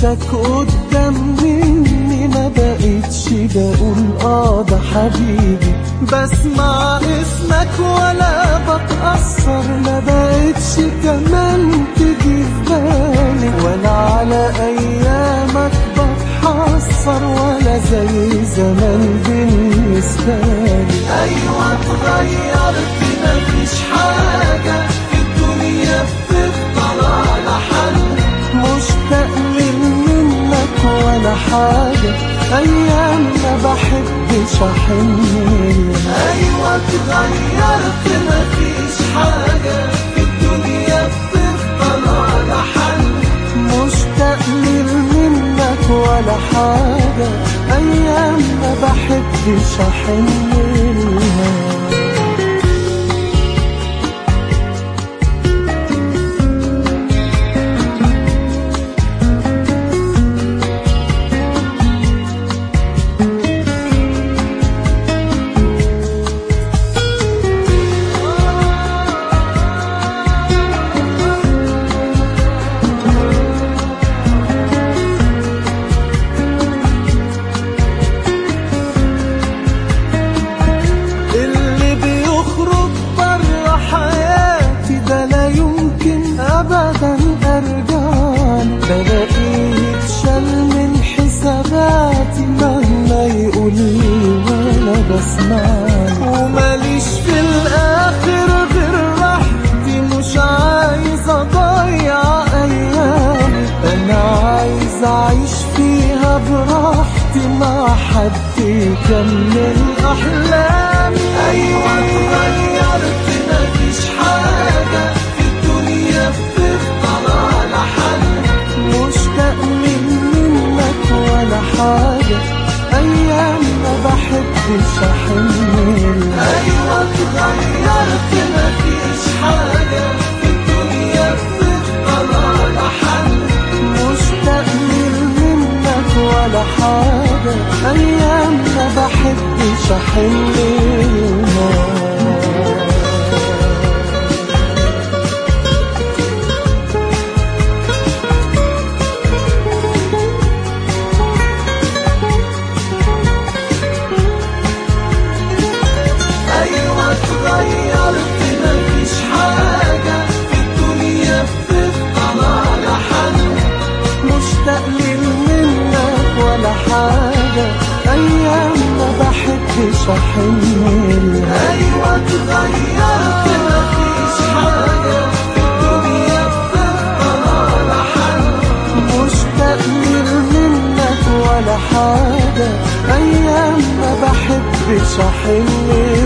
شفتك قدام مني ما بقتش بقول اه ده حبيبي بسمع اسمك ولا بتأثر ما بقتش كمان تيجي في بالي ولا على ايامك بتحسر ولا زي زمان بالنسبة لي ايوه اتغيرت مفيش حاجة في الدنيا بتفضل على حل مشتاق منك ولا حاجة أيام ما بحبش أحن أيوة اتغيرت مفيش حاجة في الدنيا بتفضل على حل مشتاق منك ولا حاجة أيام ما بحبش أحن لها اللي بيخرج بره حياتي ده لا يمكن ابدا ارجع بلاقيه يتشال من حساباتي مهما يقول لي وانا بسمع وماليش في الاخر غير راحتي مش عايز اضيع ايامي انا عايز اعيش فيها براحتي مع حد يكمل احلامي ايوه اتغيرت مفيش حاجه في الدنيا بتفضل على حل مشتاق منك ولا حاجه ايام ما بحبش احن ايوه اتغيرت مفيش حاجه في الدنيا بتفضل على حل مشتاق منك ولا حاجة أيام ما بحبش أحن لها أيوة اتغيرت مفيش حاجة في الدنيا بتفضل على حل مشتاق منك ولا حاجة أيام ما بحبش أحن لها أيوة اتغيرت مفيش حاجة في الدنيا بتفضل على حل مشتاق منك ولا حاجة أيام ما بحبش أحن